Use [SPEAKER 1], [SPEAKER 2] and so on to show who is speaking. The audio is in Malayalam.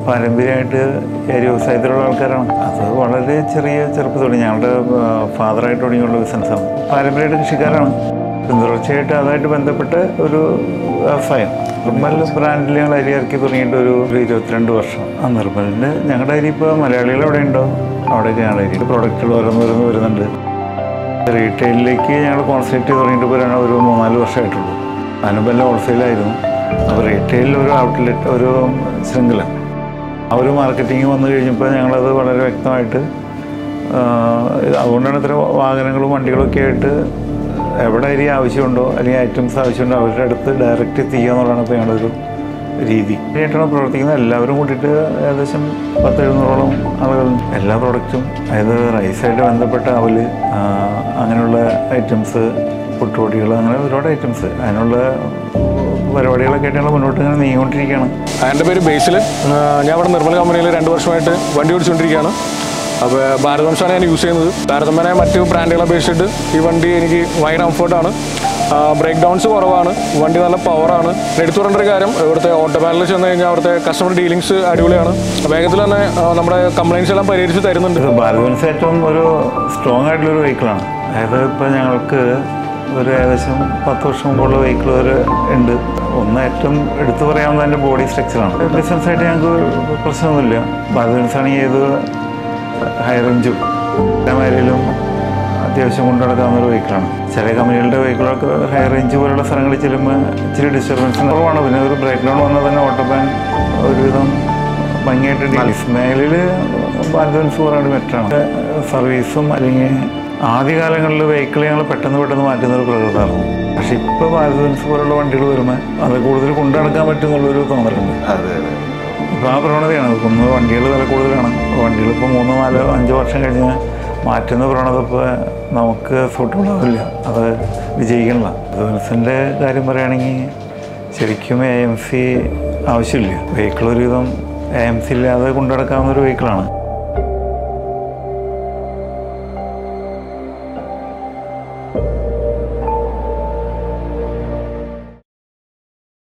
[SPEAKER 1] പാരമ്പര്യമായിട്ട് ഏരി വ്യവസായത്തിലുള്ള ആൾക്കാരാണ് അത് വളരെ ചെറിയ ചെറുപ്പത്തോടെ ഞങ്ങളുടെ ഫാദറായിട്ട് തുടങ്ങിയുള്ള ബിസിനസ്സാണ് പാരമ്പര്യമായിട്ട് കൃഷിക്കാരാണ് പിന്തുടർച്ചയായിട്ട് അതുമായിട്ട് ബന്ധപ്പെട്ട് ഒരു വ്യവസായം നിർമ്മൽ ബ്രാൻഡിൽ ഞങ്ങൾ അരി ഇറക്കി തുടങ്ങിയിട്ട് ഒരു ഒരു ഇരുപത്തിരണ്ട് വർഷം ആ നിർമ്മലിൻ്റെ ഞങ്ങളുടെ അരി ഇപ്പോൾ മലയാളികൾ എവിടെ ഉണ്ടോ അവിടെയൊക്കെ ഞങ്ങളുടെ അരി പ്രോഡക്റ്റുകൾ ഓരോന്നോരോന്ന് വരുന്നുണ്ട് റീറ്റെയിലിലേക്ക് ഞങ്ങൾ കോൺസെൻട്രേറ്റ് ചെയ്ത് തുടങ്ങിയിട്ട് ഇപ്പോൾ രണ്ട് ഒരു മൂന്നാല് വർഷമായിട്ടുള്ളൂ അതിനുമ്പെല്ലാം ഹോൾസെയിലായിരുന്നു അപ്പോൾ റീറ്റെയിലിൽ ഒരു ഔട്ട്ലെറ്റ് ഒരു ശൃംഖല ആ ഒരു മാർക്കറ്റിംഗ് വന്നു കഴിഞ്ഞപ്പോൾ ഞങ്ങളത് വളരെ വ്യക്തമായിട്ട് ആ, അതുകൊണ്ടാണ് ഇത്ര വാഹനങ്ങളും വണ്ടികളൊക്കെ ആയിട്ട് എവിടെ അരി ആവശ്യമുണ്ടോ അല്ലെങ്കിൽ ഐറ്റംസ് ആവശ്യമുണ്ടോ അവരുടെ അടുത്ത് ഡയറക്റ്റ് എത്തിക്കുക എന്നുള്ളതാണ് ഇപ്പോൾ ഞങ്ങളുടെ ഒരു രീതി ആയിട്ടാണ് പ്രവർത്തിക്കുന്നത് എല്ലാവരും കൂട്ടിയിട്ട് ഏകദേശം പത്ത് എഴുന്നൂറോളം ആളുകൾ എല്ലാ പ്രൊഡക്റ്റും അതായത് റൈസായിട്ട് ബന്ധപ്പെട്ട അവല് ആ, അങ്ങനെയുള്ള ഐറ്റംസ് പുട്ടുപൊടികൾ അങ്ങനെ ഒരുപാട് ഐറ്റംസ് അതിനുള്ള പരിപാടികളൊക്കെ ആയിട്ട് ഞങ്ങൾ മുന്നോട്ട് ഇങ്ങനെ നീങ്ങിക്കൊണ്ടിരിക്കുകയാണ്
[SPEAKER 2] എൻ്റെ പേര് ബേസിൽ ഞാൻ ഇവിടെ നിർമ്മല കമ്പനിയിൽ രണ്ട് വർഷമായിട്ട് വണ്ടി ഓടിച്ചുകൊണ്ടിരിക്കുകയാണ് അപ്പോൾ ഭാരത് വംശമാണ് ഞാൻ യൂസ് ചെയ്യുന്നത് താരതമ്യേന മറ്റു ബ്രാൻഡുകളെ അപേക്ഷിച്ചിട്ട് ഈ വണ്ടി എനിക്ക് ഭയങ്കര കംഫർട്ടാണ് ബ്രേക്ക് ഡൗൺസ് കുറവാണ് വണ്ടി നല്ല പവറാണ് എടുത്തു പറയേണ്ട ഒരു കാര്യം ഇവിടുത്തെ ഓട്ടോ പാനലിൽ ചെന്ന് കഴിഞ്ഞാൽ അവിടുത്തെ കസ്റ്റമർ ഡീലിങ്സ് അടിപൊളിയാണ് വേഗത്തിൽ തന്നെ ആ, നമ്മുടെ കംപ്ലയിൻസ് എല്ലാം പരിഹരിച്ച് തരുന്നുണ്ട്
[SPEAKER 1] ഇത് ബാലവൻസ് ഏറ്റവും ഒരു സ്ട്രോങ് ആയിട്ടുള്ളൊരു വെഹിക്കിളാണ് അതായത് ഇപ്പോൾ ഞങ്ങൾക്ക് ഒരു ഏകദേശം പത്ത് വർഷം മുമ്പുള്ള വെഹിക്കിൾ വരെ ഉണ്ട് ഒന്ന് ഏറ്റവും എടുത്തു പറയാവുന്ന അതിൻ്റെ ബോഡി സ്ട്രക്ചറാണ് ബിസിനസ് ആയിട്ട് ഞങ്ങൾക്ക് പ്രശ്നമൊന്നുമില്ല ബാലവൻസ് ആണെങ്കിൽ ഏത് ഹൈ റേഞ്ചും എല്ലാമാരിലും അത്യാവശ്യം കൊണ്ടു നടക്കാവുന്ന ഒരു വെഹിക്കിളാണ് ചില കമ്പനികളുടെ വെഹിക്കിളൊക്കെ ഹൈ റേഞ്ച് പോലുള്ള സ്ഥലങ്ങളിൽ ചെല്ലുമ്പോൾ ഇച്ചിരി ഡിസ്റ്റർബൻസ് കുറവാണ് പിന്നെ ഒരു ബ്രേക്ക് ഡൗൺ വന്നാൽ തന്നെ ഓട്ടോ പാൻ ഒരുവിധം ഭംഗിയായിട്ട് ഇസ്മയിലിൽ ബാലൻസ് പറയാണ്ട് ബെറ്ററാണ് സർവീസും അല്ലെങ്കിൽ ആദ്യകാലങ്ങളിൽ വെഹിക്കിൾ ഞങ്ങൾ പെട്ടെന്ന് പെട്ടെന്ന് മാറ്റുന്ന ഒരു പ്രകൃതമായിരുന്നു പക്ഷെ ഇപ്പോൾ ബാലൻസ് പോലുള്ള വണ്ടികൾ വരുമ്പോൾ അത് കൂടുതൽ കൊണ്ടു നടക്കാൻ പറ്റും എന്നുള്ളൊരു തോന്നലുണ്ട്
[SPEAKER 3] അതെ അതെ
[SPEAKER 1] ഇപ്പോൾ ആ പ്രവണതയാണ് ഒന്ന് വണ്ടികൾ വില കൂടുതലാണ് വണ്ടികൾ ഇപ്പോൾ മൂന്ന് നാല് അഞ്ച് വർഷം കഴിഞ്ഞ് മാറ്റുന്ന പ്രവണത ഇപ്പോൾ നമുക്ക് സൂട്ടബിൾ ആവില്ല അത് വിജയിക്കണില്ല ബിസിനസിൻ്റെ കാര്യം പറയുകയാണെങ്കിൽ ശരിക്കും എ എം സി ആവശ്യമില്ല വെഹിക്കിൾ ഒരുവിധം എ എം സി ഇല്ലാതെ കൊണ്ടുനടക്കാവുന്ന ഒരു വെഹിക്കിളാണ്